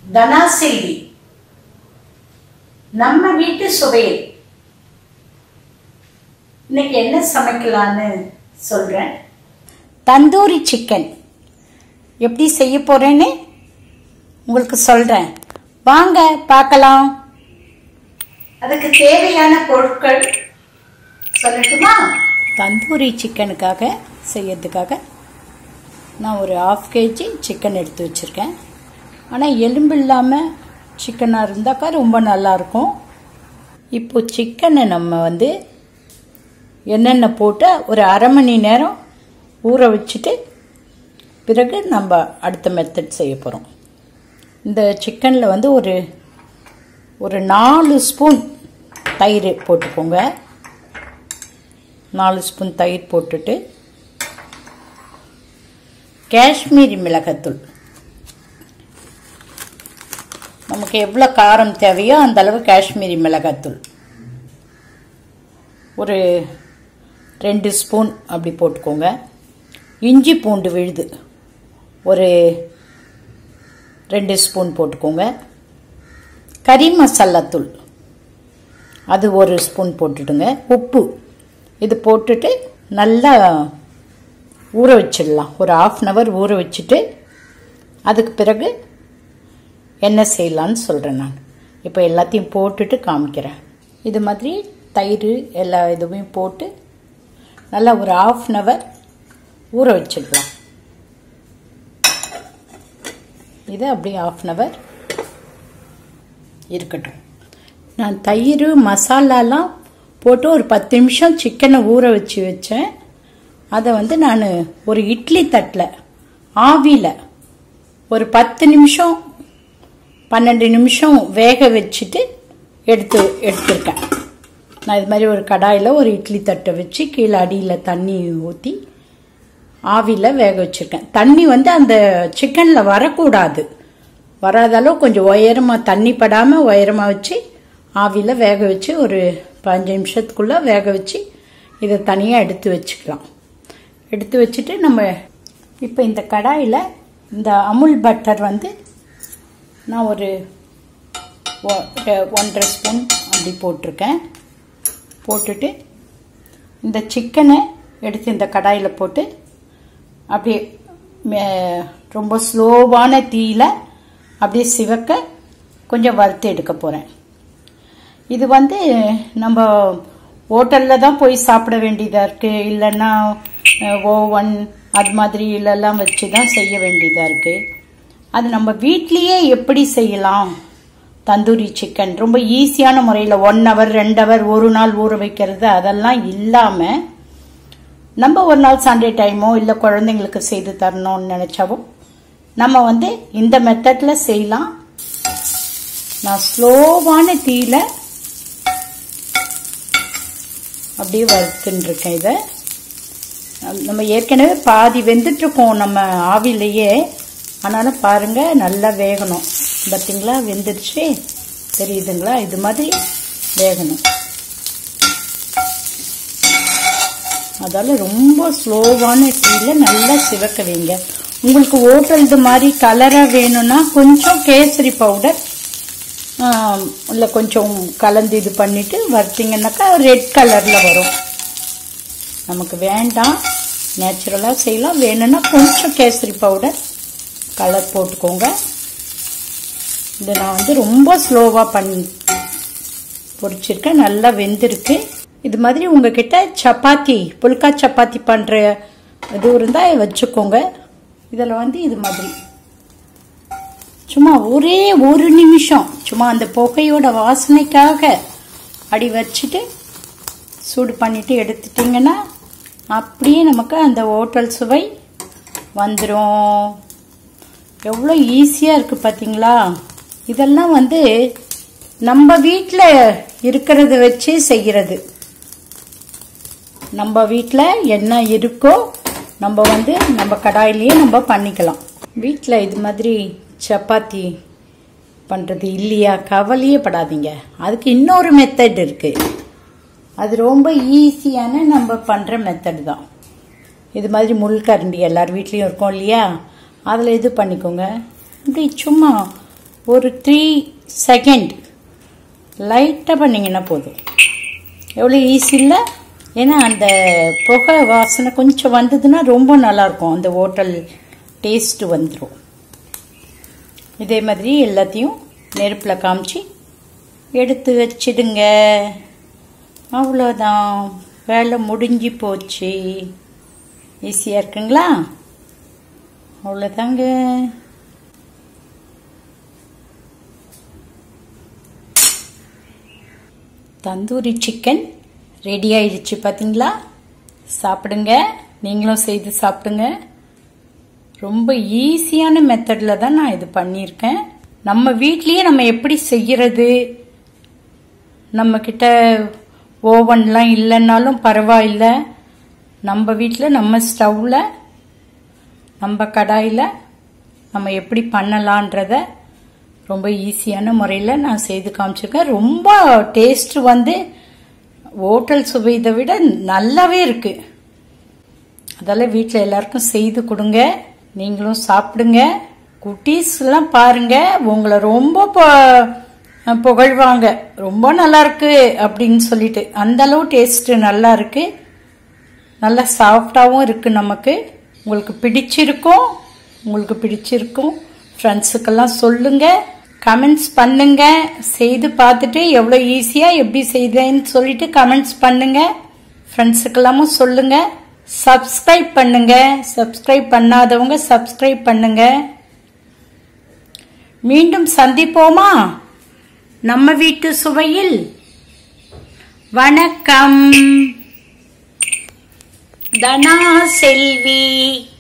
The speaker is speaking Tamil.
தனா செல்வி நம்ம வீட்டு சுவையில் இன்னைக்கு என்ன சமைக்கலான்னு சொல்றேன் தந்தூரி சிக்கன் எப்படி செய்ய போறேன்னு உங்களுக்கு சொல்றேன் வாங்க பார்க்கலாம் அதுக்கு தேவையான பொருட்கள் சொல்லட்டுமா தந்தூரி சிக்கனுக்காக செய்யறதுக்காக நான் ஒரு ஆஃப் கேஜி சிக்கன் எடுத்து வச்சுருக்கேன் ஆனால் எலும்பு இல்லாமல் சிக்கனாக இருந்தாக்கா ரொம்ப நல்லாயிருக்கும் இப்போ சிக்கனை நம்ம வந்து என்னென்ன போட்டு ஒரு அரை மணி நேரம் ஊற வச்சுட்டு பிறகு நம்ம அடுத்த மெத்தட் செய்ய போகிறோம் இந்த சிக்கனில் வந்து ஒரு ஒரு நாலு ஸ்பூன் தயிர் போட்டுக்கோங்க நாலு ஸ்பூன் தயிர் போட்டுட்டு காஷ்மீரி மிளகாத்தூள் நமக்கு எவ்வளோ காரம் தேவையோ அந்த அளவு காஷ்மீரி மிளகாத்தூள் ஒரு ரெண்டு ஸ்பூன் அப்படி போட்டுக்கோங்க இஞ்சி பூண்டு விழுது ஒரு ரெண்டு ஸ்பூன் போட்டுக்கோங்க கறி மசாலா தூள் அது ஒரு ஸ்பூன் போட்டுடுங்க உப்பு இது போட்டுட்டு நல்லா ஊற வச்சிடலாம் ஒரு ஆஃப் அன் ஹவர் ஊற வச்சுட்டு அதுக்கு பிறகு என்ன செய்யலான்னு சொல்கிறேன் நான் இப்போ எல்லாத்தையும் போட்டுட்டு காமிக்கிறேன் இது மாதிரி தயிர் எல்லா இதுவும் போட்டு நல்லா ஒரு ஆஃப் அன் ஹவர் ஊற வச்சிடலாம் இது அப்படியே ஆஃப் அன் ஹவர் இருக்கட்டும் நான் தயிர் மசாலாலாம் போட்டு ஒரு பத்து நிமிஷம் சிக்கனை ஊற வச்சு வச்சேன் அதை வந்து நான் ஒரு இட்லி தட்டில் ஆவியில் ஒரு பத்து நிமிஷம் பன்னெண்டு நிமிஷம் வேக வச்சுட்டு எடுத்து எடுத்திருக்கேன் நான் இது மாதிரி ஒரு கடாயில் ஒரு இட்லி தட்டை வச்சு கீழே அடியில் தண்ணி ஊற்றி ஆவியில் வேக வச்சுருக்கேன் தண்ணி வந்து அந்த சிக்கனில் வரக்கூடாது வராத அளவு கொஞ்சம் உயரமாக தண்ணி படாமல் உயரமாக வச்சு ஆவியில் வேக வச்சு ஒரு பதினஞ்சு நிமிஷத்துக்குள்ளே வேக வச்சு இதை தனியாக எடுத்து வச்சுக்கலாம் எடுத்து வச்சுட்டு நம்ம இப்போ இந்த கடாயில் இந்த அமுல் பட்டர் வந்து நான் ஒரு ஒன்றரை ஸ்பூன் அப்படி போட்டிருக்கேன் போட்டுட்டு இந்த சிக்கனை எடுத்து இந்த கடாயில் போட்டு அப்படியே ரொம்ப ஸ்லோவான தீயில் அப்படியே சிவக்க கொஞ்சம் வறுத்து எடுக்க போகிறேன் இது வந்து நம்ம ஹோட்டலில் தான் போய் சாப்பிட வேண்டியதாக இருக்குது இல்லைன்னா ஓவன் அது மாதிரி இல்லெல்லாம் வச்சு தான் செய்ய வேண்டியதாக இருக்குது அது நம்ம வீட்லேயே எப்படி செய்யலாம் தந்தூரி சிக்கன் ரொம்ப ஈஸியான முறையில் ஒன் ஹவர் ரெண்டு ஹவர் ஒரு நாள் ஊற வைக்கிறது அதெல்லாம் இல்லாமல் நம்ம ஒரு நாள் சண்டே டைமோ இல்லை குழந்தைங்களுக்கு செய்து தரணும்னு நினச்சாவோ நம்ம வந்து இந்த மெத்தடில் செய்யலாம் நான் ஸ்லோவான தீயில் அப்படியே வறுத்துட்டுருக்கேன் இதை நம்ம ஏற்கனவே பாதி வெந்துட்டுருக்கோம் நம்ம ஆவிலேயே ஆனாலும் பாருங்கள் நல்லா வேகணும் பார்த்தீங்களா வெந்துடுச்சு தெரியுதுங்களா இது மாதிரி வேகணும் அதால் ரொம்ப ஸ்லோவான டீயில் நல்லா சிவக்க வைங்க உங்களுக்கு ஓட்டல்து மாதிரி கலராக வேணும்னா கொஞ்சம் கேசரி பவுடர் இல்லை கொஞ்சம் கலந்து இது பண்ணிவிட்டு வறுத்தீங்கன்னாக்கா ரெட் கலரில் வரும் நமக்கு வேண்டாம் நேச்சுரலாக செய்யலாம் வேணும்னா கொஞ்சம் கேசரி பவுடர் கலர் போட்டுக்கோங்க இது நான் வந்து ரொம்ப ஸ்லோவாக பண்ணி பொரிச்சிருக்கேன் நல்லா வெந்திருக்கு இது மாதிரி உங்ககிட்ட சப்பாத்தி புல்கா சப்பாத்தி பண்ணுற இது இருந்தால் வச்சுக்கோங்க இதில் வந்து இது மாதிரி சும்மா ஒரே ஒரு நிமிஷம் சும்மா அந்த புகையோட வாசனைக்காக அடி வச்சுட்டு சூடு பண்ணிட்டு எடுத்துட்டிங்கன்னா அப்படியே நமக்கு அந்த ஹோட்டல் சுவை வந்துடும் எவ்வளோ ஈஸியாக இருக்குது பார்த்தீங்களா இதெல்லாம் வந்து நம்ம வீட்டில் இருக்கிறத வச்சு செய்கிறது நம்ம வீட்டில் என்ன இருக்கோ நம்ம வந்து நம்ம கடாயிலேயே நம்ம பண்ணிக்கலாம் வீட்டில் இது மாதிரி சப்பாத்தி பண்ணுறது இல்லையா கவலையே படாதீங்க அதுக்கு இன்னொரு மெத்தட் இருக்குது அது ரொம்ப ஈஸியான நம்ம பண்ணுற மெத்தட் தான் இது மாதிரி முள்கரண்டி எல்லார் வீட்லேயும் இருக்கும் இல்லையா அதில் இது பண்ணிக்கோங்க இப்படி சும்மா ஒரு த்ரீ செகண்ட் லைட்டாக பண்ணிங்கன்னா போதும் எவ்வளோ ஈஸி இல்லை ஏன்னா அந்த புகை வாசனை கொஞ்சம் வந்ததுன்னா ரொம்ப நல்லாயிருக்கும் அந்த ஹோட்டல் டேஸ்ட்டு வந்துடும் இதே மாதிரி எல்லாத்தையும் நெருப்பில் காமிச்சு எடுத்து வச்சிடுங்க அவ்வளோதான் வேலை முடிஞ்சு போச்சு ஈஸியாக இருக்குங்களா அவ்வளோதாங்க தந்தூரி சிக்கன் ரெடி ஆயிடுச்சு பார்த்தீங்களா சாப்பிடுங்க நீங்களும் செய்து சாப்பிடுங்க ரொம்ப ஈஸியான மெத்தடில் தான் நான் இது பண்ணியிருக்கேன் நம்ம வீட்லேயே நம்ம எப்படி செய்கிறது நம்மக்கிட்ட ஓவன்லாம் இல்லைன்னாலும் பரவாயில்ல நம்ம வீட்டில் நம்ம ஸ்டவ்வில் நம்ம கடாயில் நம்ம எப்படி பண்ணலான்றத ரொம்ப ஈஸியான முறையில் நான் செய்து காமிச்சிருக்கேன் ரொம்ப டேஸ்ட் வந்து ஹோட்டல் சுவைதை விட நல்லாவே இருக்குது அதெல்லாம் வீட்டில் எல்லாருக்கும் செய்து கொடுங்க நீங்களும் சாப்பிடுங்க குட்டீஸ்லாம் பாருங்க உங்களை ரொம்ப பு- புகழ்வாங்க ரொம்ப நல்லா இருக்கு அப்படின்னு சொல்லிட்டு அந்த அளவு டேஸ்ட் நல்லா இருக்கு நல்லா சாஃப்டாகவும் இருக்கு நமக்கு உங்களுக்கு பிடிச்சிருக்கும் உங்களுக்கு பிடிச்சிருக்கும் ஃப்ரெண்ட்ஸுக்கெல்லாம் சொல்லுங்க கமெண்ட்ஸ் பண்ணுங்க செய்து பார்த்துட்டு எவ்வளோ ஈஸியாக எப்படி செய்தேன்னு சொல்லிட்டு கமெண்ட்ஸ் பண்ணுங்க ஃப்ரெண்ட்ஸுக்கெல்லாமும் சொல்லுங்க சப்ஸ்கிரைப் பண்ணுங்க சப்ஸ்கிரைப் பண்ணாதவங்க சப்ஸ்கிரைப் பண்ணுங்க மீண்டும் சந்திப்போமா நம்ம வீட்டு சுவையில் வணக்கம் தனா செல்வி